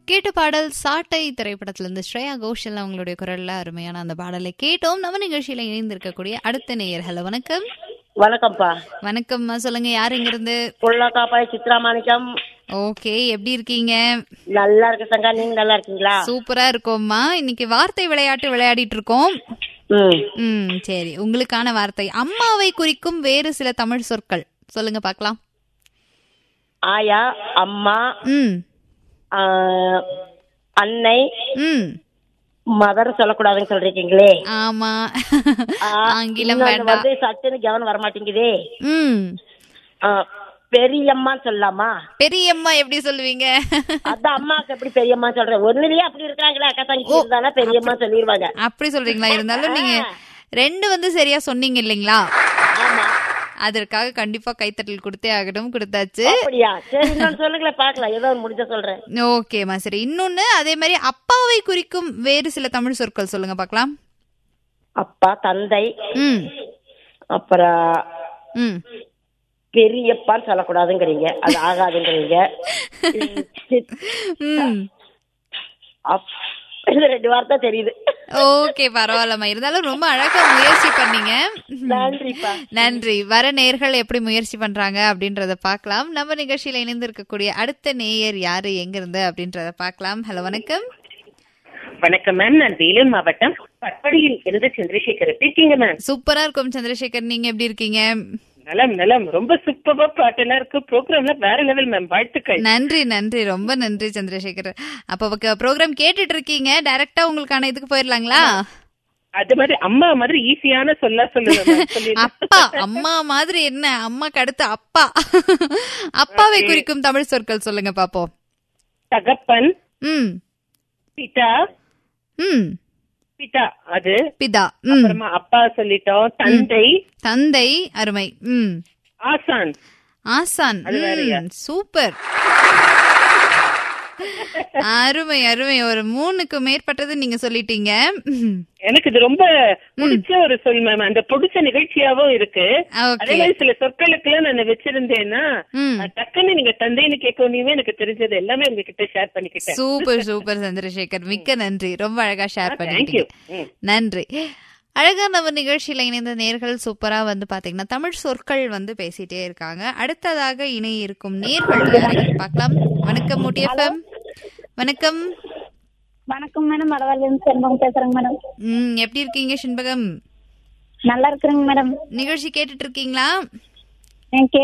கேட்ட பாடல் சாட்டை திரைப்படத்திலிருந்து ஸ்ரேயா கோஷல் அவங்களுடைய குரல்ல அருமையான அந்த பாடலை கேட்டோம் நம்ம நிகழ்ச்சியில இணைந்திருக்கக்கூடிய அடுத்த நேயர் ஹலோ வணக்கம் வணக்கம்ப்பா வணக்கம்மா சொல்லுங்க யார் இங்க இருந்து புள்ளக்காப்பாய் சித்ரா மாணிக்கம் ஓகே எப்படி இருக்கீங்க நல்லா இருக்கு சங்கா நீங்க நல்லா இருக்கீங்களா சூப்பரா இருக்கோம்மா இன்னைக்கு வார்த்தை விளையாட்டு விளையாடிட்டு இருக்கோம் ம் ம் சரி உங்களுக்கான வார்த்தை அம்மாவை குறிக்கும் வேறு சில தமிழ் சொற்கள் சொல்லுங்க பார்க்கலாம் ஆயா அம்மா ம் ஆ, அன்னை ம் மதர் சொல்லக்கூடாதுன்னு சொல்றீங்களே ஆமா ஆ, ஆங்கிலம் இன்னொன்னு வேண்டாம் வந்து சட்டுன்னு கவனம் வர மாட்டேங்குதே ம் ஆ, பெரியம்மா சொல்லலாமா பெரியம்மா எப்படி சொல்லுவீங்க அதான் அம்மாக்கு எப்படி பெரியம்மா சொல்றேன் ஒண்ணுலயே அப்படி இருக்காங்களே அக்கா தங்கச்சி இருந்தானா பெரியம்மா சொல்லிடுவாங்க அப்படி சொல்றீங்களா இருந்தாலும் நீங்க ரெண்டு வந்து சரியா சொன்னீங்க இல்லைங்களா ஆமா அதற்காக கண்டிப்பா கைத்தட்டல் கொடுத்தே ஆகணும் கொடுத்தாச்சு அப்படியா சரி இன்னொன்னு சொல்லுங்களேன் பாக்கலாம் ஏதோ ஒண்ணு முடிஞ்ச சொல்றேன் ஓகேம்மா சரி இன்னொன்னு அதே மாதிரி அப்பாவை குறிக்கும் வேறு சில தமிழ் சொற்கள் சொல்லுங்க பார்க்கலாம் அப்பா தந்தை ம் அப்புறம் ம் பெரியப்பான்னு சொல்லக்கூடாதுங்கிறீங்க அது ஆகாதுங்கிறீங்க ம் அப்- இது ரெண்டு வார்த்தை தெரியுது ஓகே பரவாயில்லம்மா இருந்தாலும் ரொம்ப அழகா முயற்சி பண்ணீங்க நன்றிப்பா நன்றி வர நேயர்கள் எப்படி முயற்சி பண்றாங்க அப்படின்றத பார்க்கலாம் நம்ம நிகழ்ச்சியில இணைந்து இருக்கக்கூடிய அடுத்த நேயர் யாரு எங்க இருந்து அப்படின்றத பார்க்கலாம் ஹலோ வணக்கம் வணக்கம் மேம் நான் வேலூர் மாவட்டம் பட்படியில் இருந்து சந்திரசேகர் எப்படி இருக்கீங்க மேம் சூப்பரா இருக்கும் சந்திரசேகர் நீங்க எப்படி இருக்கீங்க நலம் நலம் ரொம்ப சூப்பரா பாட்டெல்லாம் இருக்கு ப்ரோக்ராம்ல வேற லெவல் மேம் வாழ்த்துக்கள் நன்றி நன்றி ரொம்ப நன்றி சந்திரசேகர் அப்ப ப்ரோக்ராம் கேட்டுட்டு இருக்கீங்க டைரக்டா உங்களுக்கான இதுக்கு போயிடலாங்களா அது மாதிரி அம்மா மாதிரி ஈஸியான சொல்ல சொல்லுங்க ma'am. சொல்லிடுங்க. அப்பா அம்மா மாதிரி என்ன அம்மாக்கு அடுத்து அப்பா அப்பாவை குறிக்கும் தமிழ் சொற்கள் சொல்லுங்க பாப்போம் தகப்பன் ம் பிதா ம் பிதா அது பிதா ம் அப்புறமா அப்பா சொல்லிட்டோம் தந்தை தந்தை அருமை ம் ஆசான் ஆசான் ம், சூப்பர் அருமை அருமை ஒரு மூணுக்கு மேற்பட்டது நீங்க சொல்லிட்டீங்க ம். எனக்கு இது ரொம்ப பிடிச்ச ஒரு சொல் மேம் அந்த பிடிச்ச நிகழ்ச்சியாவும் இருக்கு ஓகே அதே மாதிரி சில சொற்களுக்கு எல்லாம் நான் வச்சிருந்தேன்னா ம் டக்குன்னு நீங்க தந்தைன்னு கேட்கணுமே எனக்கு தெரிஞ்சது எல்லாமே உங்ககிட்ட ஷேர் பண்ணிக்கிட்டேன் சூப்பர் சூப்பர் சந்திரசேகர் மிக்க நன்றி ரொம்ப அழகா ஷேர் தேங்க்யூ பண்ணிட்டீங்க நன்றி அழகா நம்ம நிகழ்ச்சியில இணைந்த நேர்கள் சூப்பரா வந்து பாத்தீங்கன்னா தமிழ் சொற்கள் வந்து பேசிட்டே இருக்காங்க அடுத்ததாக இணைய இருக்கும் நேர்கள் யாரையும் பார்க்கலாம் வணக்கம் முட்டியப்பம் வணக்கம் வணக்கம் மேடம் வடவாளிலிருந்து செல்வம் பேசுறேங்க மேடம் ம் எப்படி இருக்கீங்க சிண்பகம் நல்லா இருக்கிறேங்க மேடம் நிகழ்ச்சி கேட்டுட்டு இருக்கீங்களா எனக்கு